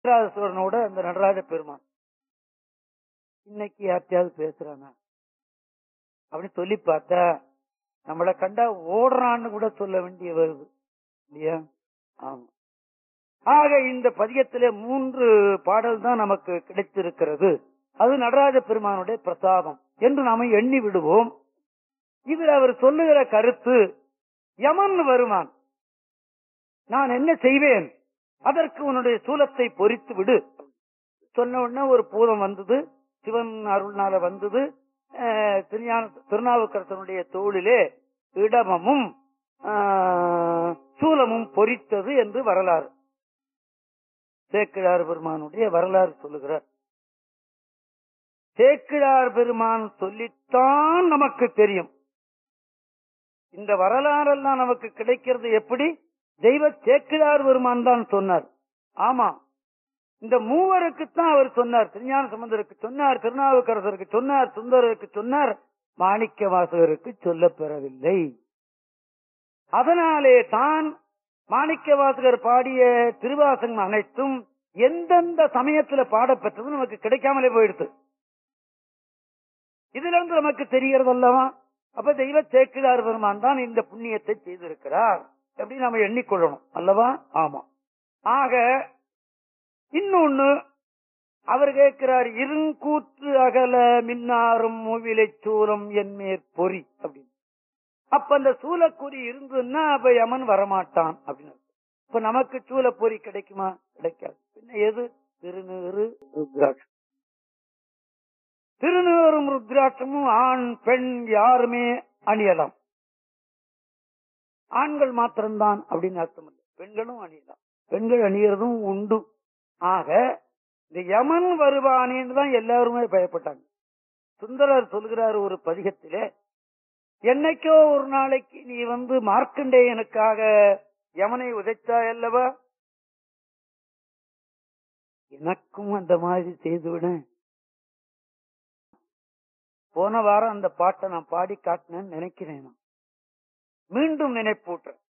நடராஜேஸ்வரனோட அந்த நடராஜ பெருமான் இன்னைக்கு யார்ட்டையாவது பேசுறானா அப்படின்னு சொல்லி பார்த்தா நம்மளை கண்டா ஓடுறான்னு கூட சொல்ல வேண்டிய வருது இல்லையா ஆமா ஆக இந்த பதியத்திலே மூன்று பாடல் தான் நமக்கு கிடைத்திருக்கிறது அது நடராஜ பெருமானுடைய பிரசாதம் என்று நாம எண்ணி விடுவோம் இதில் அவர் சொல்லுகிற கருத்து யமன் வருவான் நான் என்ன செய்வேன் அதற்கு உன்னுடைய சூலத்தை பொறித்து விடு சொன்ன உடனே ஒரு பூதம் வந்தது சிவன் அருள்னால வந்தது அஹ், திருஞான திருநாவுக்கரசனுடைய தோளிலே இடமமும் ஆஹ், சூலமும் பொறித்தது என்று வரலாறு சேக்கிழார் பெருமானுடைய வரலாறு சொல்லுகிறார் சேக்கிழார் பெருமான் சொல்லித்தான் நமக்கு தெரியும் இந்த வரலாறெல்லாம் நமக்கு கிடைக்கிறது எப்படி தெய்வ சேக்கிழார் பெருமான் தான் சொன்னார் ஆமா இந்த மூவருக்குத்தான் அவர் சொன்னார் திருஞான சம்பந்தருக்கு சொன்னார் திருநாவுக்கரசருக்கு சொன்னார் சுந்தரருக்கு சொன்னார் மாணிக்க வாசகருக்கு சொல்லப் பெறவில்லை அதனாலே தான் மாணிக்க வாசகர் பாடிய திருவாசகம் அனைத்தும் எந்தெந்த சமயத்துல பாடப்பெற்றது நமக்கு கிடைக்காமலே போயிடுது இதுல இருந்து நமக்கு தெரிகிறது அல்லவா அப்ப தெய்வ சேக்கிழார் பெருமான் தான் இந்த புண்ணியத்தை செய்திருக்கிறார் எப்படி நாம எண்ணிக்கொள்ளணும் அல்லவா ஆமா ஆக இன்னொன்னு அவர் கேட்கிறார் இருங்கூற்று அகல மின்னாரும் மூவிலை சூலம் என் மேற்பொறி அப்படின்னு அப்ப அந்த சூலக்குறி இருந்ததுன்னா அப்ப யமன் வரமாட்டான் அப்படின்னு அர்த்தம். இப்ப நமக்கு சூலப்பொறி கிடைக்குமா கிடைக்காது பின்ன எது திருநீறு ருத்ராட்சம் திருநீறும் ருத்ராட்சமும் ஆண் பெண் யாருமே அணியலாம் ஆண்கள் மாத்திரம்தான் அப்படின்னு அர்த்தம் இல்லை பெண்களும் அணியலாம் பெண்கள் அணியறதும் உண்டு ஆக இந்த யமன் வருவானேன்னு தான் எல்லாருமே பயப்பட்டாங்க சுந்தரர் சொல்கிறார் ஒரு பதிகத்திலே என்னைக்கோ ஒரு நாளைக்கு நீ வந்து மார்க்கண்டேயனுக்காக யமனை உதைத்தாய் அல்லவா எனக்கும் அந்த மாதிரி செய்துவிட போன வாரம் அந்த பாட்டை நான் பாடி காட்டினேன்னு நினைக்கிறேன் நான். மீண்டும் நினைப்பூட்டுறேன்